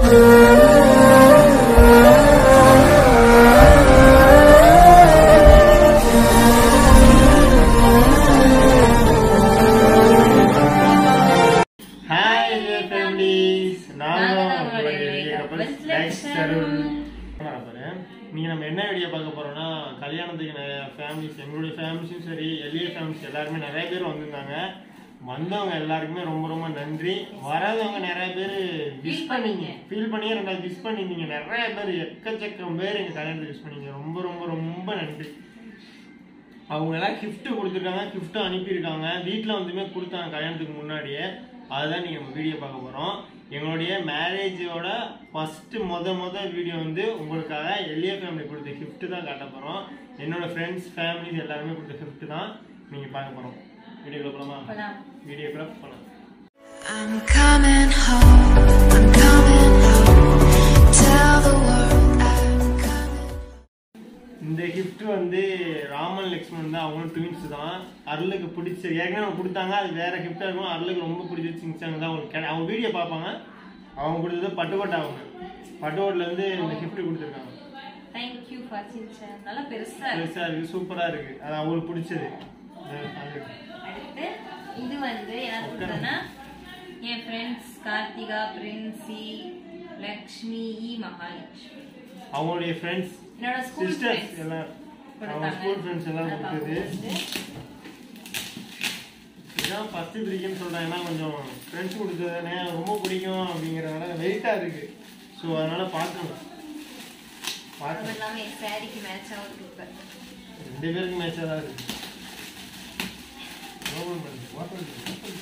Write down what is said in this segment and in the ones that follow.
Hi families நாங்க நானும் தான் உங்களுடைய உங்களுடைய வெளிய couples couples, Lex Lex Sarul. Sarul. நான் பாரு. இன்னைக்கு நம்ம என்ன வீடியோ பார்க்க போறோம்னா கல்யாணத்துக்கு நிறைய ஃபேமிலிஸ் எங்களுடைய ஃபேமிலிஸும் சரி எளிய ஃபேமிலிஸ் எல்லாருமே நிறைய பேர் வந்திருந்தாங்க வந்தவங்க எல்லாருக்குமே ரொம்ப ரொம்ப நன்றி வராதவங்க நிறைய பேர் விஷ் Feel பண்ணீங்க பண்ணீங்க. ஃபீல் பண்ணி ரெண்டாவது விஷ் பண்ணிருந்தீங்க நிறைய பேர் எக்கச்சக்கம் பேர் எங்க கல்யாணத்துக்கு விஷ் பண்ணீங்க ரொம்ப ரொம்ப ரொம்ப நன்றி அவங்க எல்லாம் gift கொடுத்துருக்காங்க கிஃப்ட்டும் அனுப்பியிருக்காங்க வீட்டில் வந்துமே கொடுத்தாங்க கல்யாணத்துக்கு முன்னாடியே அதுதான் நீங்கள் நம்ம வீடியோ பார்க்க போகிறோம் எங்களுடைய மேரேஜோட ஃபஸ்ட்டு முத முத வீடியோ வந்து உங்களுக்காக எளிய ஃபேமிலி கொடுத்த gift தான் காட்ட போகிறோம் என்னோட ஃப்ரெண்ட்ஸ் ஃபேமிலிஸ் எல்லாருமே கொடுத்த gift தான் நீங்கள் பார்க்க போகிறோம் வீடியோக்குள்ள போகலாமா போலாம். வீடியோக்குள்ள போகலாம் I'm coming home. I'm coming home. Tell the world I'm coming. இந்த gift வந்து ராமன் லக்ஷ்மண் தான் அவங்களும் ட்வின்ஸ் தான் அருளுக்கு பிடிச்ச ஏற்கனவே அவங்க கொடுத்தாங்க அது வேற கிஃப்டாக இருக்கும் அருளுக்கு ரொம்ப பிடிச்ச சிங்சாங்க தான் அவங்களுக்கு கிடை- அவங்க வீடியோ பார்ப்பாங்க அவங்க கொடுத்தது பட்டுக்கோட்டை அவங்க பட்டுக்கோட்டில் இருந்து இந்த gift கொடுத்துருக்காங்க Thank you for சின்சான். நல்லா பெருசா இருக்கு. பெருசா இருக்கு சூப்பரா இருக்கு அது அவங்களுக்கு பிடிச்சது அது- அது- அடுத்து இது வந்து யார் கொடுத்ததுன்னா என் ஃப்ரெண்ட்ஸ் கார்த்திகா பிரின்சி லக்ஷ்மி இ மகாலட்சுமி அவங்களுடைய ஃப்ரெண்ட்ஸ் என்னோட ஸ்கூல் சிஸ்டர்ஸ் ஃப்ரெண்ட்ஸ் எல்லாம் அவங்க கொடுத்தாங்க. ஸ்கூல் ஃப்ரெண்ட்ஸ் எல்லாம் அதை கொடுத்தது பார்க்கும்போது இதான் ஃபர்ஸ்ட் பிரிக்குன்னு சொல்றாங்கன்னா கொஞ்சம் ஃப்ரெண்ட்ஸ் கொடுத்ததுனே ரொம்ப பிடிக்கும் அப்படிங்கிறதுனால வெயிட்டா இருக்கு ஸோ அதனால பார்க்கணும் அதுவும் பார்க்கணும் இல்லாம என் சாரிக்கு மேட்ச் ஆகுது இப்ப. ரெண்டு பேருக்கு மேட்சாக தான் இருக்கு ஓபன் பண்ணு, open பண்ணு, open பண்ணு.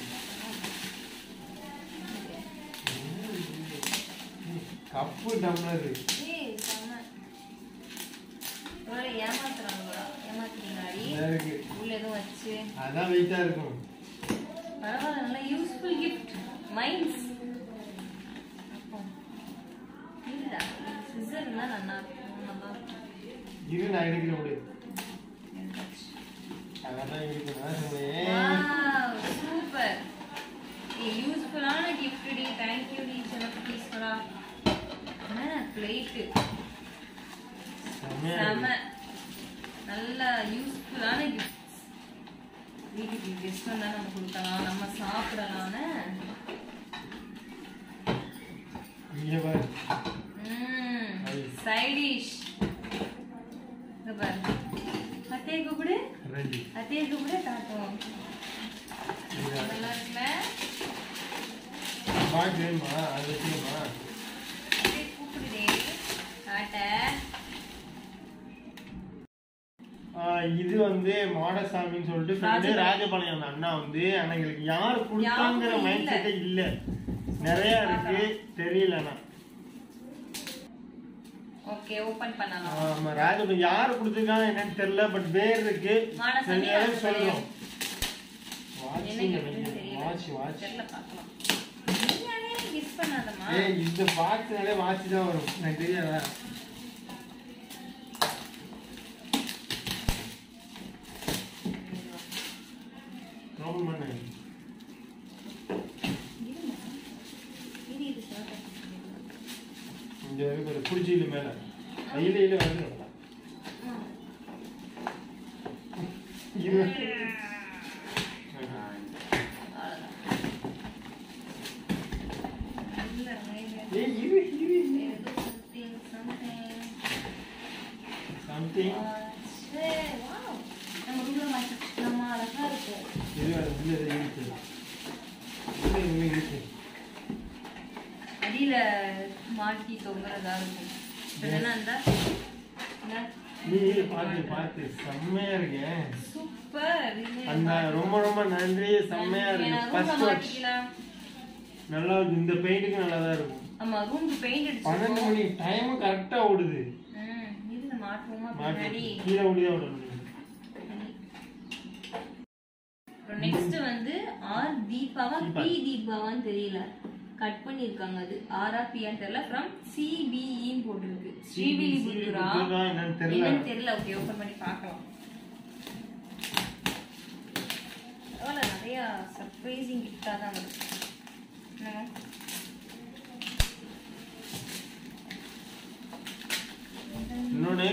கப்பு டம்ளர் ஏய், செம்ம. ஒருவேளை ஏமாத்துறாங்களா? ஏமாத்துறீங்களாடி? இருக்கு உள்ள எதுவும் வச்சு அதான் வெயிட்டா இருக்கும் பரவாயில்ல நல்ல யூஸ்ஃபுல் கிஃப்ட் மைண்ட்ஸ் இல்லடா சிசர்னா நல்லா இருக்கும் நல்லா இருக்கும் இது நான் எடுக்கிற முடியாது எடுத்தாச்சு. அதெல்லாம் இருக்கு நான் சொன்னேன் வாவ் சூப்பர் யூஸ்ஃபுல்லான கிஃப்ட் டி தேங்க் யூ டி சின்ன பீஸ்களா என்ன பிளேட் செம்மையா செம இருக்கு. நல்ல யூஸ்ஃபுல்லான கிஃப்ட்ஸ் வீட்டுக்கு கெஸ்ட் வந்தா நம்ம கொடுக்கலாம் நம்ம சாப்பிடலாம்னு இங்க பாரு ம் ஐ. சைட் டிஷ் இங்க பாரு அத்தையை கூப்பிடு ரெடி அத்தையை கூப்பிடு காட்டும் இது நல்லா இருக்குல்ல பாக்கு வேணுமா அது வச்சுக்கணுமா அத்தையை கூப்பிடுதே காட்ட ஆஹ் இது வந்து மாடசாமின்னு சொல்லிட்டு ஃப்ரெண்டு ராஜபாளையம். ராஜபாளையம் அந்த அண்ணா வந்து ஆனா எங்களுக்கு யார் கொடுத்தாங்கிற யாருக்கும் மைண்ட் இல்ல. செட்டே இல்ல நிறைய இருக்கு தெரியல ஆனா ஓகே ஓபன் பண்ணலாம் ஆமா ராஜபாளையம் யாரு கொடுத்துருக்காங்க என்னன்னு தெரியல பட் பேர் இருக்கு மாடசாமி, தெரியாத சொல்றோம் என்ன gift-னு தெரியல வாட்ச் வாட்ச் தெரியல பார்க்கலாம் நீயாவே கிஸ் பண்ணாதம்மா ஏய் இந்த பாக்ஸ்னாலே வாட்ச் தான் வரும் எனக்கு தெரியாதா ஓபன் பண்ணு இது இது shirt. இங்க இருக்கிற குடிச்சியில மேல கையில கையில வந்து ம். இரு அவ்வளவுதான். இல்ல, மேல ஏய் இரு இரு ஏதோ something, something. சம்திங் ஆச்சே, wow. நம்ம room ல மாட்டிக்கிட்டோமா, அழகா இருக்கும். இது உள்ள இருக்கு உள்ள உள்ள இருக்கு அடியில மாட்டி தொங்குறதா இருக்கும் இப்ப என்ன அந்த என்ன? நீ பார்த்து பார்த்து செம்மையா இருக்கேன் சூப்பர் இது அந்த ரொம்ப ரொம்ப நன்றி செம்மையா இருக்கு நான் room ல ஃபர்ஸ்ட் வாட்ச் மாட்டிக்கலாம். நல்லா இருக்கு இந்த பெயிண்ட்டுக்கு நல்லா தான் இருக்கும் ஆமா ரூமுக்கு பெயிண்ட் பன்னெண்டு அடிச்சிருக்கோம் மணி டைமும் கரெக்டா ஓடுது ம், இதுல மாட்டுவோமா மாட்டி பின்னாடி கீழே ஓடிதான் விடணும் நெக்ஸ்ட் வந்து ஆர் தீபாவா தீபா. பி தீபாவான்னு தெரியல கட் பண்ணிருக்காங்க அது ஆரா பியான்னு தெரியல ஃப்ரம் சிபிஇன்னு போட்டிருக்கு ஸ்ரீவில்லிபுத்தூரா புத்தூரா என்னன்னு தெரியல என்னன்னு தெரியல ஓகே ஓபன் பண்ணி பார்க்கலாம் பரவாயில்ல நிறைய சர்ப்ரைசிங் கிஃப்டா தான் வருது என்னங்க?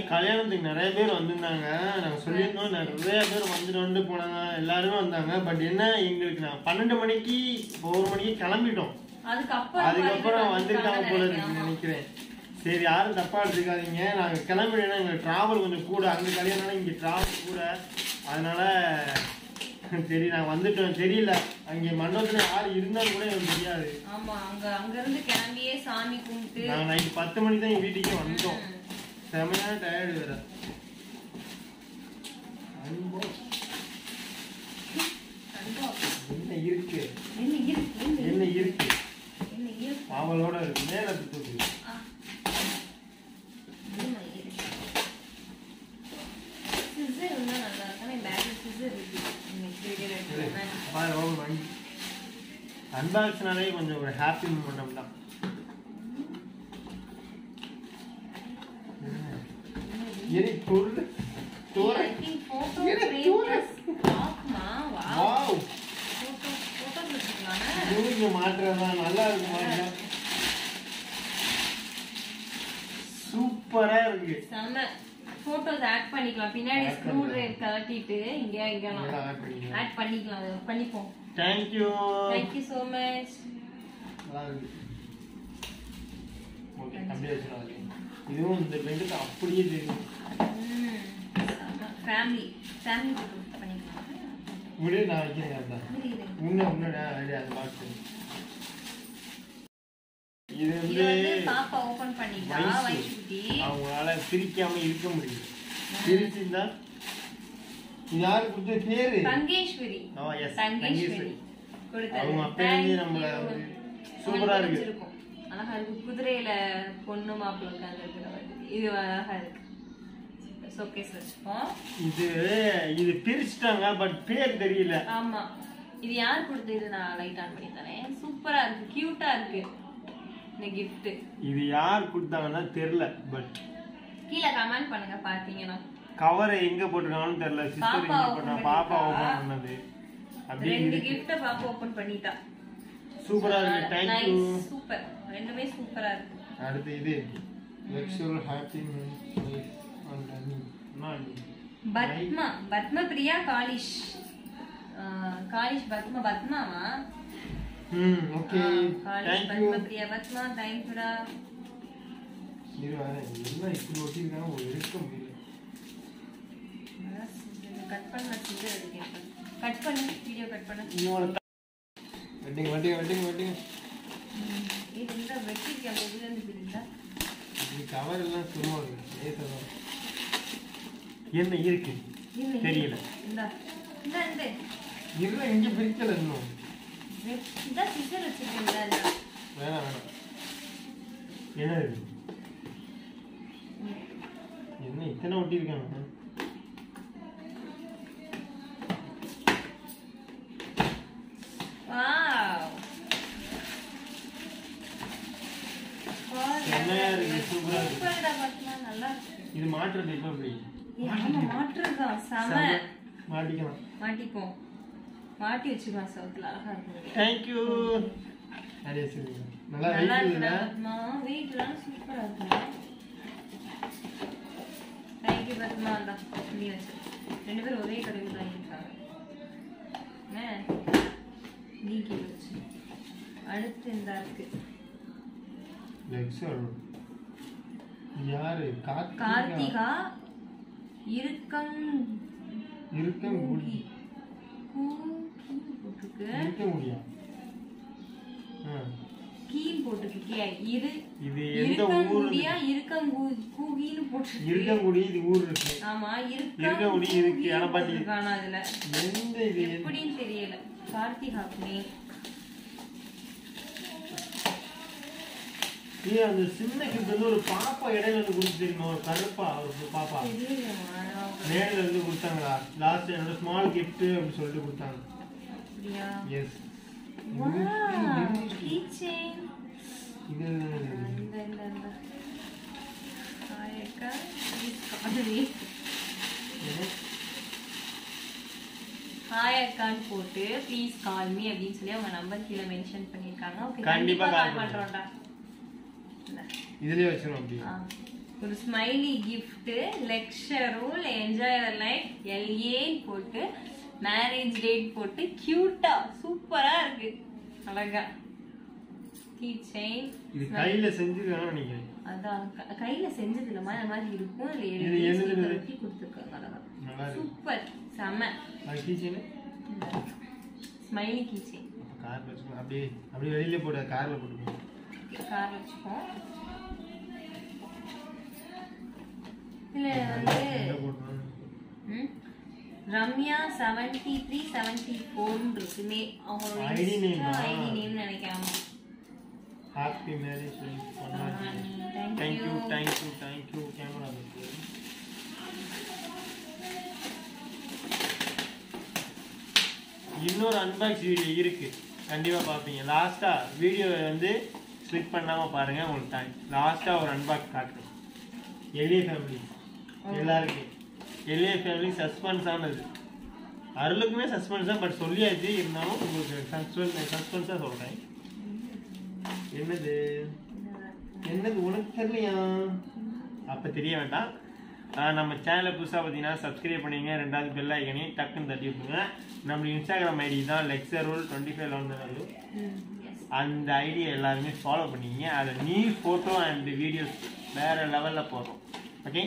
கல்யாணத்துக்கு நிறைய பேர் வந்திருந்தாங்க நாங்க சொல்லியிருந்தோம் நிறைய பேர் வந்துட்டு வந்து போனாங்க எல்லாருமே வந்தாங்க பட் என்ன எங்களுக்கு நான் பன்னெண்டு மணிக்கு இப்போ ஒரு மணிக்கு கிளம்பிட்டோம் அதுக்கப்புறம் அதுக்கப்புறம் மறுபடியும் வந்திருக்காங்க போல நினைக்கிறேன். இருக்கு ஆமா. நினைக்கிறேன் சரி யாரும் தப்பா எடுத்துக்காதீங்க நாங்க கிளம்பிடணும் எங்க டிராவல் கொஞ்சம் கூட அங்க கல்யாணம் இங்க டிராவல் கூட அதனால சரி நான் வந்துட்டோம் தெரியல அங்க மண்டபத்துல யார் இருந்தாலும் கூட எனக்கு தெரியாது ஆமா அங்க அங்க இருந்து கிளம்பியே சாமி கும்பிட்டு நாங்க நைட் பத்து மணிக்கு தான் எங்க வீட்டுக்கே வந்தோம் ம். செமையான டயர்டு வேற அன்போ, கண்டிப்பா. என்ன இருக்கு என்ன இருக்கு என்ன என்ன இருக்கு என்ன இருக்கு அவளோட இருக்கு மேல தூக்கு ஆ. என்ன இருக்கு scissor இருந்தா நல்லா இருக்கும் ஆனா பேக்ல scissor இருக்கு இன்னைக்கு video எடுத்துக்கோங்க. அன்பாக்ஸ்னாலே கொஞ்சம் ஒரு ஹாப்பி மூமெண்ட் தான் எரி பொருள் தோற I think photo என்ன frame தூர? plus clock மா. Wow. வாவ் Photo photos வச்சுக்கலாம்ல? தூங்க மாட்டுறதா நல்லா இருக்கு மாட்டா சூப்பரா இருக்கு செம்ம. photos add பண்ணிக்கலாம் பின்னாடி Add ஸ்க்ரூ டிரைவ் கழட்டிட்டு இங்க இங்கலாம் நல்லா ஆட் பண்ணிக்கலாம் அதை பண்ணிப்போம் தேங்க்யூ தேங்க்யூ ஸோ மச் நல்லா இருக்கு ஓகே அப்படியே வச்சிடாது இதுவும் இந்த பெண்டுக்கு அப்படியே தெரியும் ஃபேமிலி ஃபேமிலி ஃபோட்டோ பண்ணிக்கலாம் முடிய நான் வைக்கிறேன் அதான் இரு, இரு. முன்ன முன்னாடி ஐடியா அது பாக்ஸ் இது இது வந்து வந்து பாப்பா ஓபன் பண்ணிட்டா வயசு. வயசு குட்டி அவங்களால பிரிக்காம இருக்க முடியல பிரிச்சிருந்தா இது யாரு கொடுத்த பேரு தங்கேஸ்வரி ஓ எஸ் தங்கேஸ்வரி கொடுத்தது. அவங்க அப்பையிலேருந்து Thank நம்மள you. வந்து உங்களுக்கு சூப்பரா இருக்கு. பிடிச்சிருக்கும். அழகா இருக்கு குதிரையில பொண்ணு மாப்பிள்ள உட்கார்ந்து இருக்கிற மாதிரி இது அழகா இருக்கு ஷோகேஸ் வச்சுப்போம் இது இது பிரிச்சுட்டாங்க பட் பேர் தெரியல ஆமா இது யார் கொடுத்தது நான் லைட் ஆன் பண்ணி தரேன் சூப்பரா இருக்கு கியூட்டா இருக்கு இந்த gift இது யார் கொடுத்தாங்கன்னா தெரியல பட் கீழே கமெண்ட் பண்ணுங்க பாத்தீங்கன்னா கவரை எங்க போட்டிருக்காங்கன்னு தெரியல சிஸ்டர் பாப்பா எங்க open பண்ணா பாப்பா பண்ணிருக்கா. ஓபன் பண்ணது அப்படியே ரெண்டு இருக்கு கிஃப்ட பாப்பா ஓபன் பண்ணிட்டா சூப்பரா இருக்கு தேங்க்யூ சூப்பர் ரெண்டுமே சூப்பரா இருக்கு அடுத்து இது லக்ஷர் ஹாப்பி பத்மா பத்ம பிரியா காலிஷ் ஆஹ், காலிஷ் பத்மா பத்மாவா ம் ஓகே ஆஹ், காலிஷ் தேங்க்யூ பத்ம பிரியா பத்மா தேங்க்யூடா இரு வரேன் என்ன இப்படி ஒட்டிருக்காங்க ஒரு இருக்க முடியல கட் பண்ண சிங்கர் இருக்கு கட் பண்ணு வீடியோ கட் பண்ணு இவங்கள வெட்டிங்க வெட்டிங்க வெட்டிங்க வெட்டிங்க ம், இது இந்த வெட்டிருக்கேன் இதுல இருந்து பிரிந்தா இது கவர் எல்லாம் சும்மா இருக்கு லேசா என்ன இருக்கு இல்ல, தெரியல. இந்த இந்த இந்த இல்ல இங்க பிரிக்கல இன்னும் இதான் சிசர் வச்சிருக்கீங்களா வேணாம் வேணாம் என்ன இது என்ன இத்தனை ஒட்டியிருக்காங்க வாவ் செம்மையா இருக்கு, சூப்பரா இருக்கு. சூப்பர்டா பத்மா நல்லா இருக்கு இது மாற்றுறது இப்போ எப்படி ஏய், ஆமா மாற்றுதான் செம செம. மாட்டிக்கலாம் மாட்டிப்போம் மாட்டி வச்சுக்கலாம் சவுத்துல அழகா இருக்கு தேங்க்யூ நிறைய வச்சிருக்கீங்க நல்லா நல்லா வெயிட் இருக்கு இல்லை பத்மா வெயிட்லாம் சூப்பரா இருக்கு தேங்க்யூ பத்மா அந்த இப்படி வச்சு ரெண்டு பேரும் ஒரே கடையில் தான் இருக்காங்க என்ன நீக்கி வச்சு அடுத்து இந்த இருக்கு லெக்ஸர் யாரு கார்த்திகா கார்த்திகா இருக்கங் இருக்க முடி கூ- கீ போட்டிருக்கு இருக்க முடியா ஆ. கீழ் போட்டிருக்கு கே இரு இது எந்த ஊர் இருக்கங்குடியா இருக்கங்கூ கூகின்னு போட்டிருக்கு இருக்கங்குடி இது ஊர் இருக்கு ஆமா இருக்கங்குடி இருக்கு, ஆனா பாட்டி- இருக்கான அதுல எந்த இது எந்த- எப்படின்னு தெரியல கார்த்திகா புனி ஏ அந்த சின்ன கிட்ட வந்து ஒரு பாப்பா இடையில இருந்து கொடுத்துருக்கணும் ஒரு கருப்பா ஒரு பாப்பா தெரியலமா நேரில் இருந்து கொடுத்தாங்களா லாஸ்ட் என்னோட ஸ்மால் gift அப்படின்னு சொல்லிட்டு கொடுத்தாங்க அப்படியா எஸ் வாவ் கீச்சேன் இது இந்த இந்த இந்த ஹாய் காதலி ஹாய் அக்கான்னு போட்டு ப்ளீஸ் கால் மீ அப்படின்னு சொல்லி அவங்க நம்பர் கீழே மென்ஷன் பண்ணியிருக்காங்க ஓகே கண்டிப்பா கண்டிப்பா call கால் பண்றோம். பண்றோம்டா இந்த, இதுலயே வச்சிடும் அப்படி ஆ. ஒரு smiley gift lecture rule enjoy your life எல்ஏன்னு போட்டு மேரேஜ் டேட் போட்டு கியூட்டா சூப்பரா இருக்கு அழகா கீ செயின் இது கையில செஞ்சுருக்காங்கன்னு நினைக்கிறேன் அதான் க- கையில செஞ்சது இல்லமா இந்த மாதிரி இருக்கும் இது என்னது? ஒட்டி கொடுத்துருக்காங்க அழகா நல்லா இருக்கு சூப்பர் செம்ம அது கீச்சேன்னு ஸ்மைலி கீ செயின் அப்போ காரில் வச்சுக்கணும் அப்படியே அப்படியே வெளியில போட காரில் போட்டுக்கணும் கார் வச்சுப்போம் இதுல வந்து எங்க போட்டணும் ம், ரம்யா செவன்டி த்ரீ செவன்டி ஃபோர்னு இருக்கு மே அவங்களோட ID name ஆ? ஐடி நேம் நினைக்காம ஹாப்பி மேரேஜ் லைஃப் கொண்டாடி thank you thank you thank you thank you camera இருக்கு இன்னொரு அன்பாக்ஸ் வீடியோ இருக்கு கண்டிப்பா பார்ப்பீங்க லாஸ்டா வீடியோ வந்து ஸ்லிப் பண்ணாம பாருங்க உங்களுக்கு டைம் லாஸ்டா ஒரு அன்பாக்ஸ் காட்டுறேன் எளிய ஃபேமிலி எல்லாருக்கும் எளிய ஃபேமிலி சஸ்பென்ஸானது அருளுக்குமே சஸ்பென்ஸ் தான் பட் சொல்லியாச்சு இருந்தாலும் உங்களுக்கு சஸ்பென்ஸ் சஸ்பென்ஸாக சொல்கிறேன் என்னது என்னது உனக்கு தெரியலையா அப்போ தெரிய வேண்டாம் ஆஹ் நம்ம சேனலை புதுசாக பார்த்தீங்கன்னா சப்ஸ்கிரைப் பண்ணிங்க ரெண்டாவது பெல் ஐக்கனையும் டக்குன்னு தட்டி விட்டுருங்க நம்ம இன்ஸ்டாகிராம் ஐடி தான் lecture rule twenty five eleven அந்த ஐடியை எல்லாருமே ஃபாலோ பண்ணிக்கிங்க அதில் நீ ஃபோட்டோ அண்ட் வீடியோஸ் வேற லெவலில் போடுறோம் ஓகே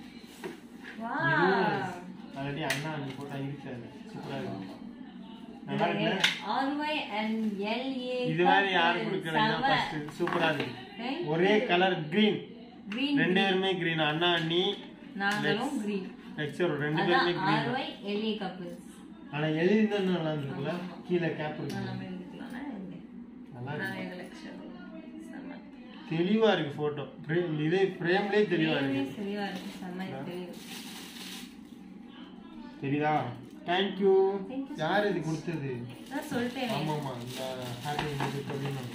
ஆல்ரெடி அண்ணா அந்த ஃபோட்டோ இருக்கு அது சூப்பராக இருக்கு நல்லா இருக்குல்ல ஆர்ஒய் அண்ட் எல்ஏ இது மாதிரி யாரும் கொடுக்கலன்னா ஃபர்ஸ்ட் சூப்பரா இருக்கு ஒரே கலர் கிரீன் கிரீன் ரெண்டு பேருமே கிரீன் அண்ணா அண்ணி நாங்களும் கிரீன் லெக்சர் ரெண்டு பேருமே அதான் கிரீன் ஆர்ஒய் எல்ஏ கப்பிள்ஸ் ஆனா எழுதிருந்தா நல்லா இருந்திருக்குல்ல கீழே கேப் இருக்கு நம்ம எழுதிக்கலாம்னா எழுதி நல்லா இருக்கு நான் எங்க லெக்சர் செம்ம தெளிவா இருக்கு போட்டோ இது ஃப்ரேம்லயே தெளிவா இருக்கு Frameலே தெளிவா இருக்கு செம்ம தெளிவு தெரியுதா தேங்க்யூ Thank you so யார் இது கொடுத்தது அதான் சொல்லிட்டேன் ஆமாமா இந்த ஹாப்பி அப்படின்னு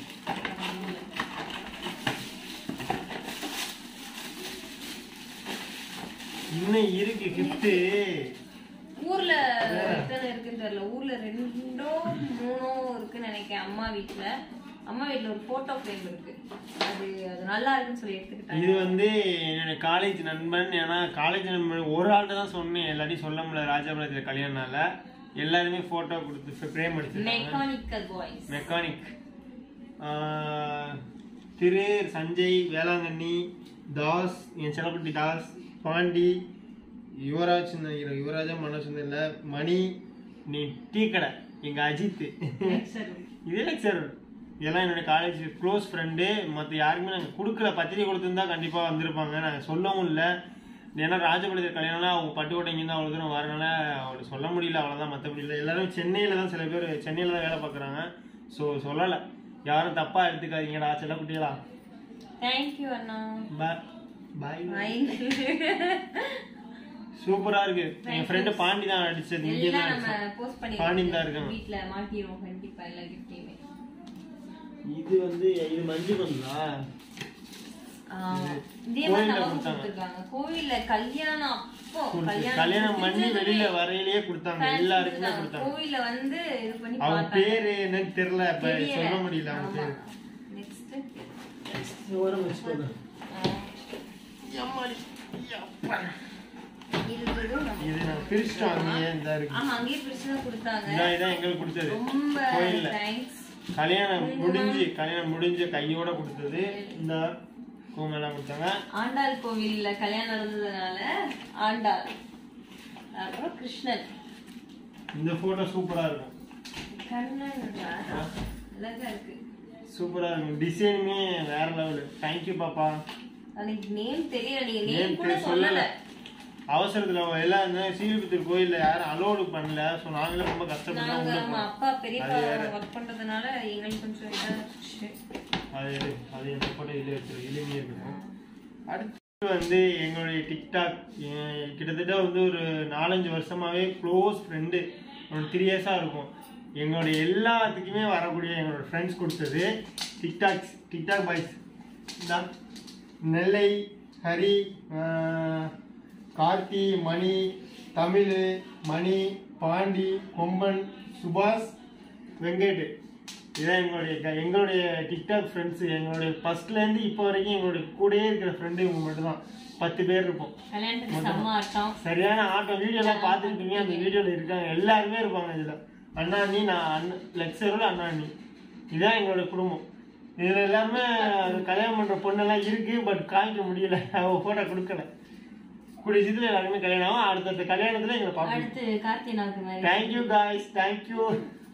இன்னும் இருக்கு கிஃப்ட் ஊர்ல எத்தனை இருக்குன்னு தெரியல ஊர்ல ரெண்டோ மூணோ இருக்குன்னு நினைக்கிறேன் அம்மா வீட்ல அம்மா வீட்ல ஒரு போட்டோ ஃப்ரேம் இருக்கு அது அது நல்லா இருக்குன்னு சொல்லி எடுத்துக்கிட்டாங்க இது வந்து என்னோட காலேஜ் நண்பன் ஏன்னா காலேஜ் நண்பன் ஒரு ஆள்கிட்ட தான் சொன்னேன் எல்லாத்தையும் சொல்ல முடியல ராஜாபாளையத்தில் கல்யாணனால எல்லாருமே போட்டோ கொடுத்து ஃப்ரேம் அடிச்சிருக்காங்க mechanical boys mechanic Thiru Sanjay Velankanni Das என் செல்லப்பட்டி தாஸ் பாண்டி யுவராஜ் நினைக்கிறேன் யுவராஜா மனோஜ் இல்லை மணி நீ டீ கடை எங்கள் அஜித் இதே லெக்சர் இதெல்லாம் என்னோட காலேஜ் க்ளோஸ் ஃப்ரெண்டு மற்ற யாருக்குமே நாங்கள் கொடுக்கல பத்திரிக்கை கொடுத்துருந்தா கண்டிப்பாக வந்திருப்பாங்க நாங்கள் சொல்லவும் இல்லை ஏன்னா ராஜபாளையத்தில் கல்யாணம்னா அவங்க பட்டுக்கோட்டை இங்கேருந்து அவ்வளோ தூரம் வரனால அவளுக்கு சொல்ல முடியல அவ்வளோதான் மற்றபடி இல்லை எல்லாரும் சென்னையில் தான் சில பேர் சென்னையில் தான் வேலை பார்க்குறாங்க ஸோ சொல்லலை யாரும் தப்பாக எடுத்துக்காதீங்கடா சில குட்டிகளா தேங்க்யூ அண்ணா பாய் பாய் Bye. சூப்பராக இருக்கு என் ஃப்ரெண்டு பாண்டி தான் அடிச்சது இங்கே எல்லாம் தான் நம்ம போஸ்ட் பண்ணி பாண்டி தான் இருக்காங்க வீட்ல மாட்டிடுவோம் கண்டிப்பா எல்லா கிஃப்டையுமே இது வந்து இது மஞ்சு பண்ணா இதே மாதிரி கோயில்ல நமக்கு கொடுத்தாங்க. கொடுத்துருக்காங்க கோவில்ல கல்யாணம் அப்போ கல்யாணம் பண்ணி முடிஞ்சதுமே வெளியில வரையிலேயே கொடுத்தாங்க fans எல்லாருக்குமே கொடுத்தாங்க. கொடுத்தாங்க கோவில்ல வந்து இது பண்ணி அவன் பார்த்தாங்க பேரு என்னன்னு தெரியல இப்ப சொல்ல முடியல அவன் பேரு நெக்ஸ்ட் ஓரம் வச்சுக்கோங்க இது நான் பிரிச்சுட்டோம் அங்கேயே இந்த இருக்கு ஆமா அங்கேயே பிரிச்சு தான் கொடுத்தாங்க இதான் இதான் எங்களுக்கு கொடுத்தது ரொம்ப கோயில்ல தேங்க்ஸ் கல்யாணம் முடிஞ்சு கல்யாணம் முடிஞ்ச கையோட கொடுத்தது இந்த எல்லாம் கொடுத்தாங்க ஆண்டாள் கோவில்ல கல்யாணம் நடந்ததுனால ஆண்டாள் அப்புறம் கிருஷ்ணன் இந்த போட்டோ சூப்பரா இருக்கும் கண்ணன் அழகா இருக்கு சூப்பரா இருக்கும் டிசைனுமே வேற லெவலு தேங்க்யூ பாப்பா அன்னைக்கு நேம் தெரியல நீங்க Name நேம் கூட தெரிய- சொல்லல சொல்லல. அவசரத்துல அவங்க எல்லாம் இந்த சீர்புத்தூர் கோயில்ல யாரும் அலோடு பண்ணல ஸோ நாங்களே ரொம்ப கஷ்டப்பட்டு தான் நாங்க உள்ள ஆமா, போனோம். அப்பா பெரியப்பா அது வேற. ஒர்க் பண்றதுனால எங்களுக்கு கொஞ்சம் இதா இருந்துச்சு அது எடு. அது இந்த போட்டோ இதில் எடுத்துரு எளிமையாக இருக்கணும் அடுத்து வந்து எங்களுடைய டிக்டாக் எ- கிட்டத்தட்ட வந்து ஒரு நாலஞ்சு வருஷமாவே க்ளோஸ் ஃப்ரெண்டு ஒரு த்ரீ இயர்ஸாக இருக்கும் எங்களுடைய எல்லாத்துக்குமே வரக்கூடிய எங்களோட ஃப்ரெண்ட்ஸ் கொடுத்தது டிக்டாக்ஸ் டிக்டாக் பாய்ஸ் இந்த நெல்லை ஹரி ஆஹ், கார்த்தி மணி தமிழ் மணி பாண்டி கொம்பன் சுபாஷ் வெங்கட் இதான் எங்களுடைய க- எங்களுடைய டிக்டாக் ஃப்ரெண்ட்ஸ் எங்களுடைய ஃபர்ஸ்ட்லேருந்து இப்போ வரைக்கும் எங்களுடைய கூடயே இருக்கிற ஃப்ரெண்டு இவங்க மட்டும்தான் பத்து பேர் இருப்போம் கல்யாணத்துக்கு செம்ம ஆட்டம் சரியான ஆட்டம் வீடியோலாம் பார்த்துருப்பீங்க அந்த வீடியோவில் இருக்காங்க எல்லாருமே இருப்பாங்க இதில் அண்ணா நீ நான் அண்ணன் லெக்சரில் அண்ணா நீ இதான் எங்களோட குடும்பம் இதில் எல்லாருமே அது கல்யாணம் பண்ணுற பொண்ணெல்லாம் இருக்கு பட் காமிக்க முடியல அவ ஃபோட்டோ கொடுக்கல கூடிய சீக்கிரம் எல்லாருமே கல்யாணம் ஆகும் அடுத்தடுத்த கல்யாணத்தில் எங்களை பார்ப்போம் அடுத்து கார்த்தினாவுக்கு மாதிரி தேங்க்யூ காய்ஸ் தேங்க்யூ